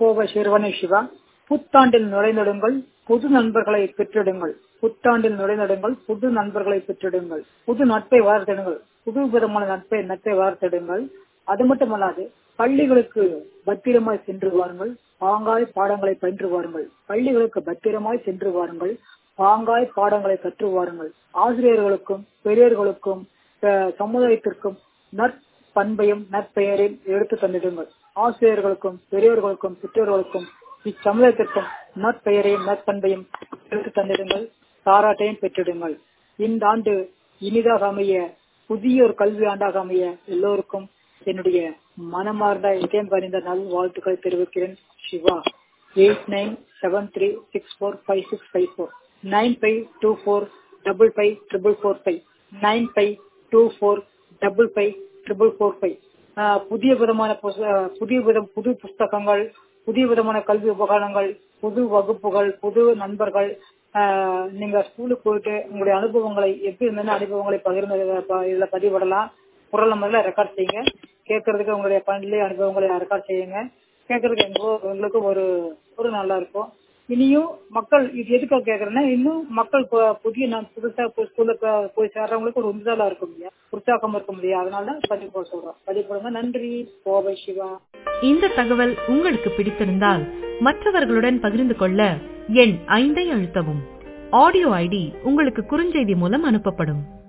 கோவை சிறுவனை சிவா புத்தாண்டில் நுழைந்திடுங்கள் புது நண்பர்களை பெற்றிடுங்கள் புத்தாண்டில் நுழைந்திடுங்கள் புது நண்பர்களை பெற்றிடுங்கள் புது நட்பை வளர்த்திடுங்கள் புது விதமான நட்பை நட்பை வளர்த்திடுங்கள் அது மட்டுமல்லாது பள்ளிகளுக்கு பத்திரமாய் சென்று வாருங்கள் பாங்காய் பாடங்களை பயின்று வாருங்கள் பள்ளிகளுக்கு பத்திரமாய் சென்று வாருங்கள் பாங்காய் பாடங்களை கற்று வாருங்கள் ஆசிரியர்களுக்கும் பெரியவர்களுக்கும் அஹ், சமுதாயத்திற்கும் நற்பண்பையும் நற்பெயரையும் எடுத்து தந்திடுங்கள் ஆசிரியர்களுக்கும் பெரியவர்களுக்கும் பெற்றோர்களுக்கும் இச்சமுதாயத்திற்கும் நற்பெயரையும் நற்பண்பையும் எடுத்து தந்திடுங்கள் பாராட்டையும் பெற்றிடுங்கள் இந்த ஆண்டு இனிதாக அமைய புதிய ஒரு கல்வி ஆண்டாக அமைய எல்லோருக்கும் என்னுடைய மனமார்ந்த இதயம் கனிந்த நல் வாழ்த்துக்களை தெரிவிக்கிறேன் Siva eight nine seven three six four five six five four nine five two four double five triple four five nine five two four double five triple four five புதிய விதமான புஸ்த- புதிய விதம் புது புஸ்தகங்கள் புதிய விதமான கல்வி உபகரணங்கள் புது வகுப்புகள் புது நண்பர்கள் ஆஹ் நீங்க ஸ்கூலுக்கு போயிட்டு உங்களுடைய அனுபவங்களை எப்படி இருந்த அனுபவங்களை பகிர்ந்து ப- இதுல பதிவிடலாம் குரல் நம்பர்ல ரெக்கார்ட் செய்யுங்க கேட்கறதுக்கு உங்களுடைய பள்ளி அனுபவங்களை ரெக்கார்ட் செய்யுங்க கேட்கறதுக்கு எங்கோ உங்களுக்கு ஒரு ஒரு நல்லா இருக்கும் இனியும் மக்கள் இது எதுக்காக கேக்குறேன்னா இன்னும் மக்கள் பு- புதிய நான் புதுசா ஸ்கூல்ல போய் சேர்றவங்களுக்கு ஒரு உந்துதலா இருக்கும் இல்லையா உற்சாகம் இருக்க முடியாது அதனால தான் பதிவு போட சொல்றோம் பதிவு போடுங்க நன்றி கோவை சிவா இந்த தகவல் உங்களுக்கு பிடித்திருந்தால் மற்றவர்களுடன் பகிர்ந்து கொள்ள எண் ஐந்தை அழுத்தவும் ஆடியோ ஐடி உங்களுக்கு குறுஞ்செய்தி மூலம் அனுப்பப்படும்